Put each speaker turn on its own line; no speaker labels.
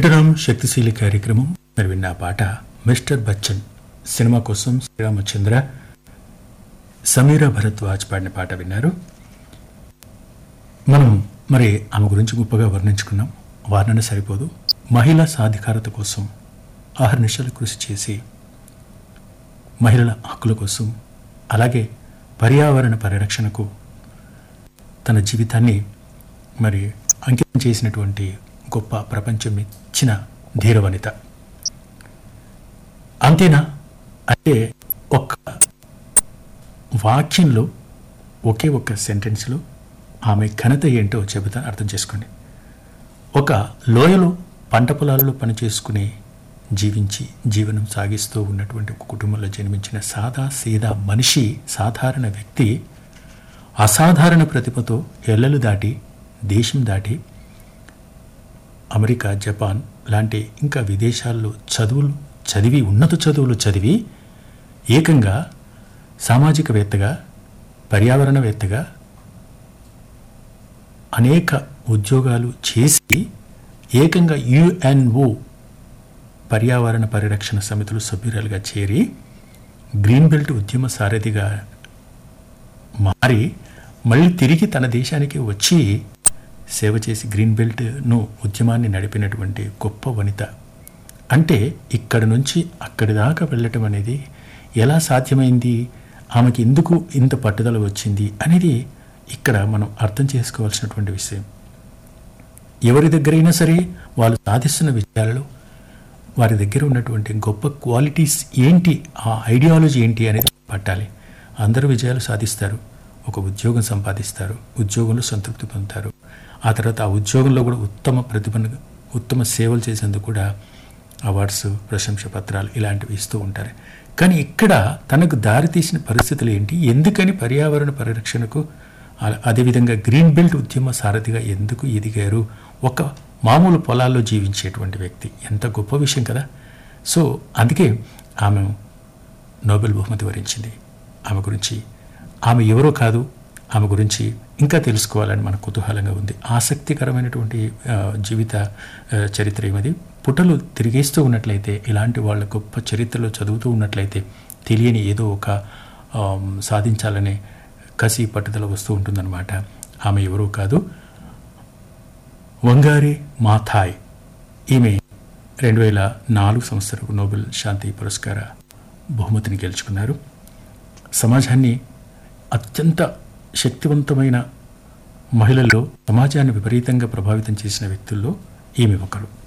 వింటున్నాం శక్తిశీలి కార్యక్రమం మరి విన్న ఆ పాట మిస్టర్ బచ్చన్ సినిమా కోసం శ్రీరామచంద్ర సమీరా భరద్వాజ్ పాడిన పాట విన్నారు మనం మరి ఆమె గురించి గొప్పగా వర్ణించుకున్నాం వర్ణన సరిపోదు మహిళా సాధికారత కోసం అహర్నిశలు కృషి చేసి మహిళల హక్కుల కోసం అలాగే పర్యావరణ పరిరక్షణకు తన జీవితాన్ని మరి అంకితం చేసినటువంటి గొప్ప ప్రపంచం ఇచ్చిన ధీరవనిత అంతేనా అంటే ఒక్క వాక్యంలో ఒకే ఒక్క సెంటెన్స్లో ఆమె ఘనత ఏంటో చెబుతా అర్థం చేసుకోండి ఒక లోయలో పంట పొలాలలో పనిచేసుకుని జీవించి జీవనం సాగిస్తూ ఉన్నటువంటి ఒక కుటుంబంలో జన్మించిన సాదా సీదా మనిషి సాధారణ వ్యక్తి అసాధారణ ప్రతిభతో ఎల్లలు దాటి దేశం దాటి అమెరికా జపాన్ లాంటి ఇంకా విదేశాల్లో చదువులు చదివి ఉన్నత చదువులు చదివి ఏకంగా సామాజికవేత్తగా పర్యావరణవేత్తగా అనేక ఉద్యోగాలు చేసి ఏకంగా యుఎన్ఓ పర్యావరణ పరిరక్షణ సమితులు సభ్యురాలుగా చేరి గ్రీన్ బెల్ట్ ఉద్యమ సారథిగా మారి మళ్ళీ తిరిగి తన దేశానికి వచ్చి సేవ చేసి గ్రీన్ బెల్ట్ను ఉద్యమాన్ని నడిపినటువంటి గొప్ప వనిత అంటే ఇక్కడ నుంచి అక్కడి దాకా వెళ్ళటం అనేది ఎలా సాధ్యమైంది ఆమెకి ఎందుకు ఇంత పట్టుదల వచ్చింది అనేది ఇక్కడ మనం అర్థం చేసుకోవాల్సినటువంటి విషయం ఎవరి దగ్గరైనా సరే వాళ్ళు సాధిస్తున్న విజయాలలో వారి దగ్గర ఉన్నటువంటి గొప్ప క్వాలిటీస్ ఏంటి ఆ ఐడియాలజీ ఏంటి అనేది పట్టాలి అందరూ విజయాలు సాధిస్తారు ఒక ఉద్యోగం సంపాదిస్తారు ఉద్యోగంలో సంతృప్తి పొందుతారు ఆ తర్వాత ఆ ఉద్యోగంలో కూడా ఉత్తమ ప్రతిభను ఉత్తమ సేవలు చేసేందుకు కూడా అవార్డ్స్ ప్రశంస పత్రాలు ఇలాంటివి ఇస్తూ ఉంటారు కానీ ఇక్కడ తనకు దారితీసిన పరిస్థితులు ఏంటి ఎందుకని పర్యావరణ పరిరక్షణకు అ- అదేవిధంగా గ్రీన్ బెల్ట్ ఉద్యమ సారథిగా ఎందుకు ఎదిగారు ఒక మామూలు పొలాల్లో జీవించేటువంటి వ్యక్తి ఎంత గొప్ప విషయం కదా సో అందుకే ఆమె నోబెల్ బహుమతి వరించింది ఆమె గురించి ఆమె ఎవరో కాదు ఆమె గురించి ఇంకా తెలుసుకోవాలని మన కుతూహలంగా ఉంది ఆసక్తికరమైనటువంటి ఆ, జీవిత ఆ, చరిత్ర ఏమది పుటలు తిరిగేస్తూ ఉన్నట్లయితే ఇలాంటి వాళ్ళ గొప్ప చరిత్రలో చదువుతూ ఉన్నట్లయితే తెలియని ఏదో ఒక ఆమ్, సాధించాలనే కసి పట్టుదల వస్తూ ఉంటుందన్నమాట ఆమె ఎవరో కాదు వంగారి మాథాయ్ ఈమె రెండు వేల నాలుగు సంవత్సరకు నోబెల్ శాంతి పురస్కార బహుమతిని గెలుచుకున్నారు సమాజాన్ని అత్యంత శక్తివంతమైన మహిళల్లో సమాజాన్ని విపరీతంగా ప్రభావితం చేసిన వ్యక్తుల్లో ఈమె ఒకరు